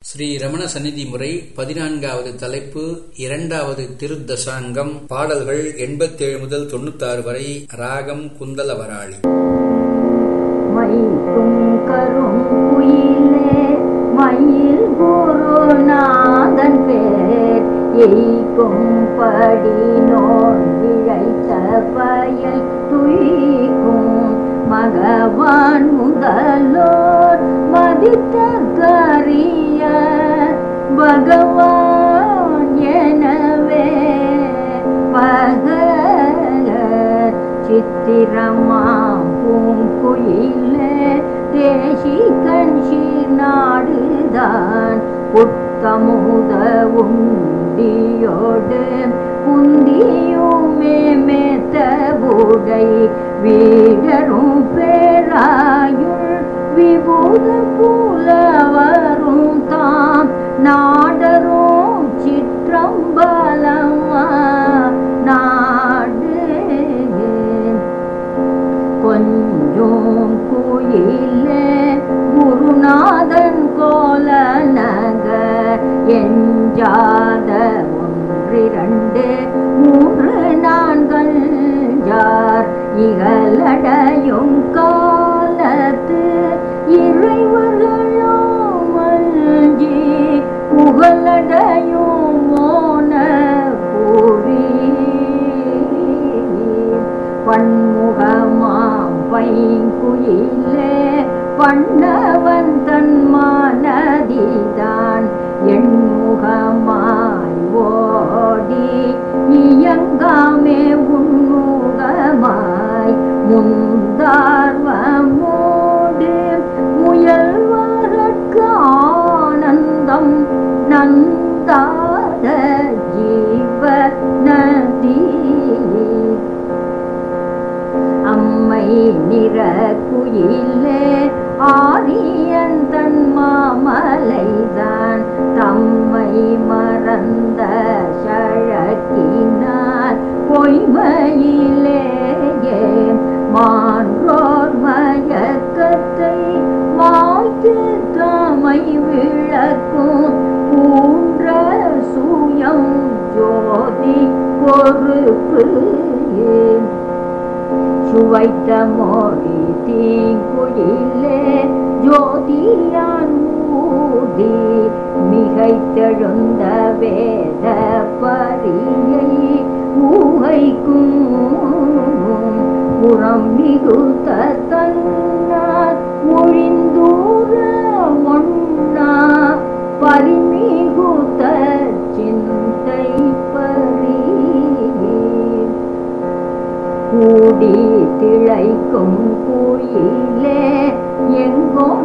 ஸ்ரீ ரமண சந்நிதி முறை பதினான்காவது தலைப்பு இரண்டாவது திருத்தசாங்கம் பாடல்கள் எண்பத்தேழு முதல் தொண்ணூத்தாறு வரை ராகம் குந்தலவராளி மைக்கும் கரும் குயிலே மயில் குருநாதன் பேர் எய்க்கும் படினோன் இழைத்த பயல் துய்க்கும் மகவான் முதலோர் மதித்த கரிய பகவான் எனவே பகலர் சித்திரமாம் பூங்குயிலே தேசி கஞ்சி நாடுதான் புத்தமுத உண்டியோடு புந்தியுமே மேத்த உடை வீடரும் பேராயுள் விபூத புலவரும் தாம் நாடரும் சிற்றம்பலமா நாடு கொஞ்சம் குயிலே குருநாதன் கோல நகர் எஞ்சாத ஒன்றிரண்டு மூன்று நான்கள் யார் இகலடையும் காலத்து இறைவர்களும் அஞ்சி புகழடையும் மோன பூரி பன்முகமாம் பைங்குயிலே பண்ணவன் தன் மனதிதான் எண்முகமாய் ஓடி இயங்காமே உன்முகமாய் முந்தார்வமோடு முயல்வதற்கு ஆனந்தம் நந்தாத ஜீவ நதி அம்மை நிற குயிலே ஆரியன் தன் மாமலைதான் தம்மை மறந்த சழக்கினார் பொய்மையிலேயே மான்றோர் மயக்கத்தை வாய்க்கு தமை விளக்கும் பூன்ற சூயம் ஜோதி பொறுப்பு சுவைத்த மொழி தீங்குயிலே ஜோதியான் ஊதி மிகைத்தெழுந்த வேத பரியை ஊகைக்கும் புறம் மிகுத்த தன்னார் ஒழிந்தூர ஒண்ணா பரிமிகுத்த சிந்தை பரி கூடி திளைக்கும் குயிலே எங்கோன்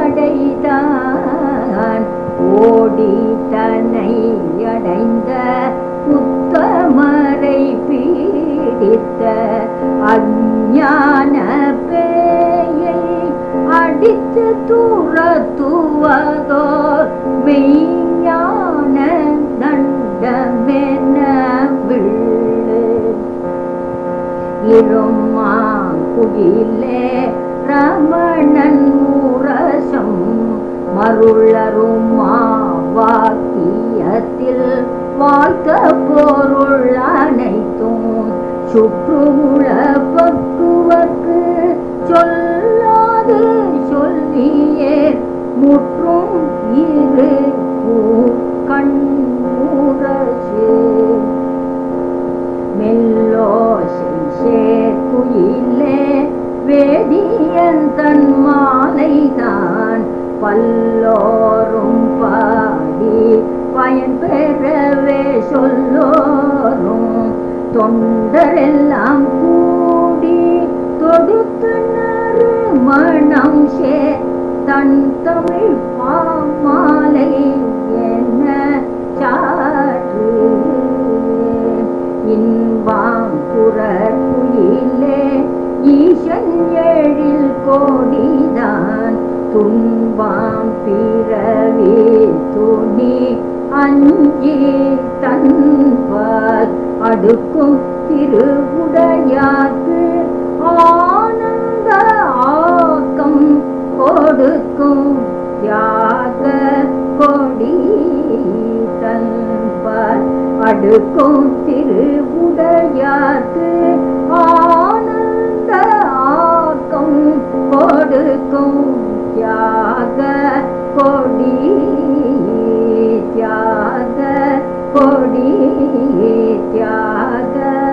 படைதான் ஓடி தன்னை அடைந்த புத்தமரை பீடித்த அஞ்ஞான பேயை அடித்து துரத்துவதோர் மெய்ஞான தண்டமென விள்ளு இருமாங்குயிலே ரமணன் ஊரசம் மருளரும் வாக்கியத்தில் வாழ்த்த பொருள் அனைத்தும் சுற்றுமுழ பக்குவர்க்கு சொல்லாது சொல்லியே முற்றும் இரு கண்முரசு மெல்லோசை சேர்க்குயிலே வேதியன் தன் மாலைதான் பல்லோரும் பாடி பயன் பெறவே சொல்லோரும் தொண்டரெல்லாம் கூடி தொடுத்தனர் மனம் சே தன் தமிழ் பாமாலை என்ன சாற்று இன்பாம் குயிலே ஈசன் எழில் கோடிதான் துன்பாம் பிறவி துணி அஞ்சி தன்பால் அடுக்கும் திருவுடையாக்கு ஆனந்த ஆக்கம் கொடுக்கும் தியாக கொடி அடுக்கும் திருவுடையார்க்கு ஆனந்த ஆக்கம் கொடுக்கும் தியாக கொடி தியாக கொடி தியாக